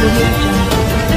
audio jungle.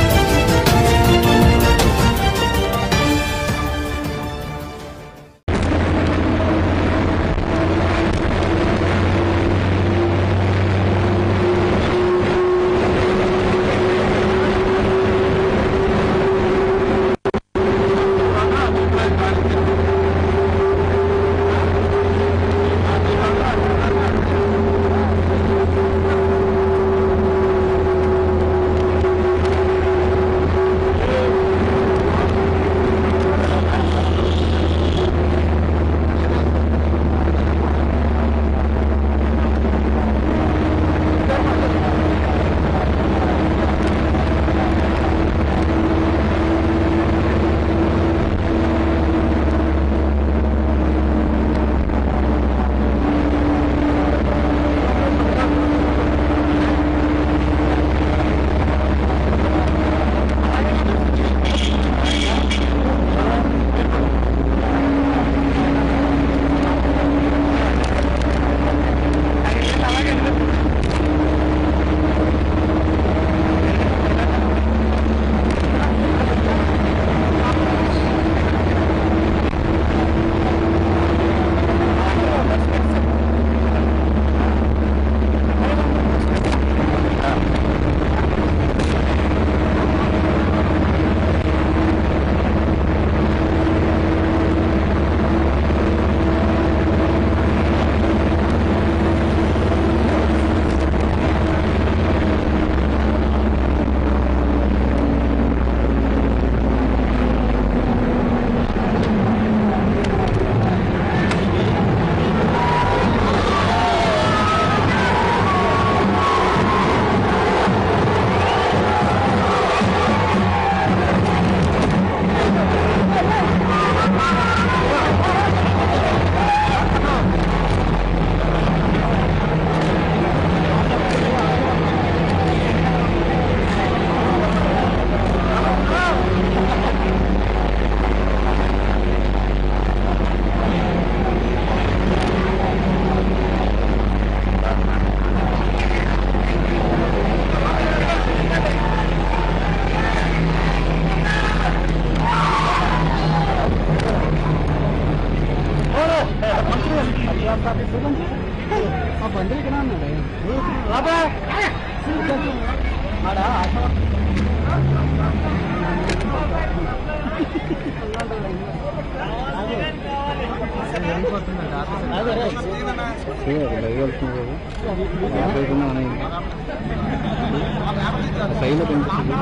సైడ్లో కనిపిస్తుంది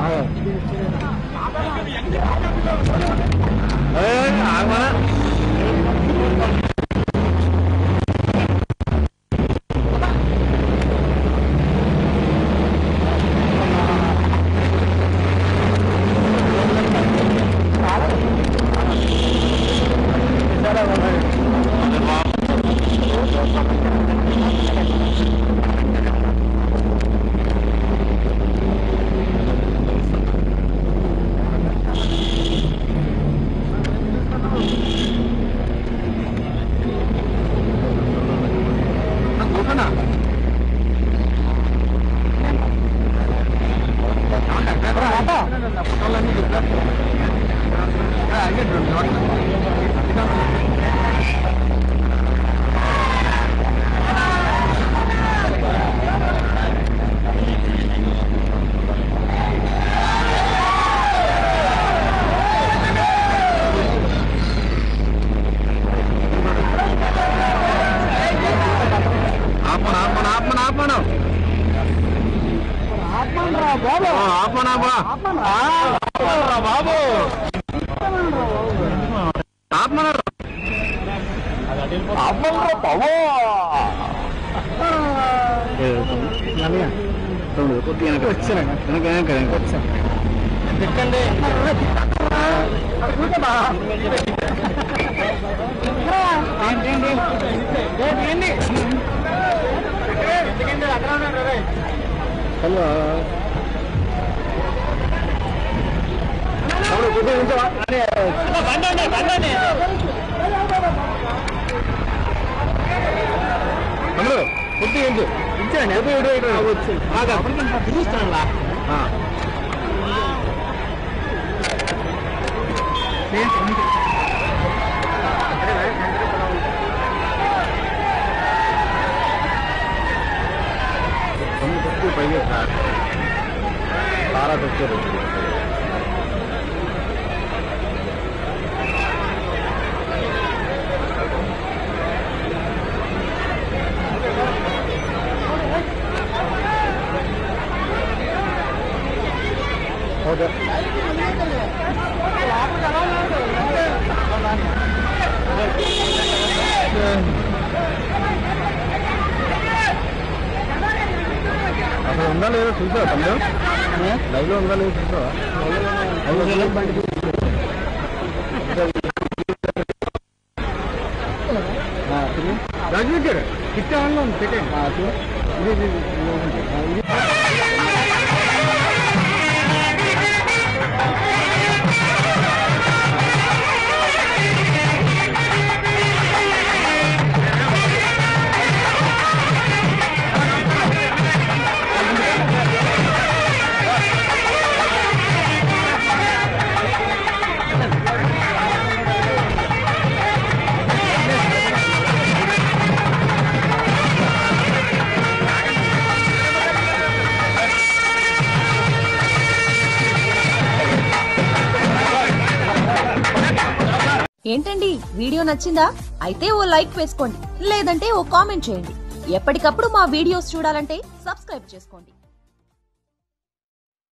ఆపణ ఆపణ ఆపణ ఆపణ ఆపణ ఆపణ బాబు ఆపణ కొద్దిగా వచ్చాను వెనక వెనక వెనక వచ్చాను ఎక్కండి హలో తమ్ముడు కుర్తి ఏంటి వచ్చాండి ఎప్పుడు ఇటు ఇటు వచ్చు చూస్తాను పైగా సార్ చాలా తెచ్చారు ఓకే అసలు ఉందా లేదో చూసావా తమ్ముడు లైవ్ లో ఉందా లేదో చూసావా రాజు గారు కిట్ ఆన్లో ఉంది పెట్టండి ఇది ఇది ఇది ఏంటండి వీడియో నచ్చిందా అయితే ఓ లైక్ వేసుకోండి లేదంటే ఓ కామెంట్ చేయండి ఎప్పటికప్పుడు మా వీడియోస్ చూడాలంటే సబ్స్క్రైబ్ చేసుకోండి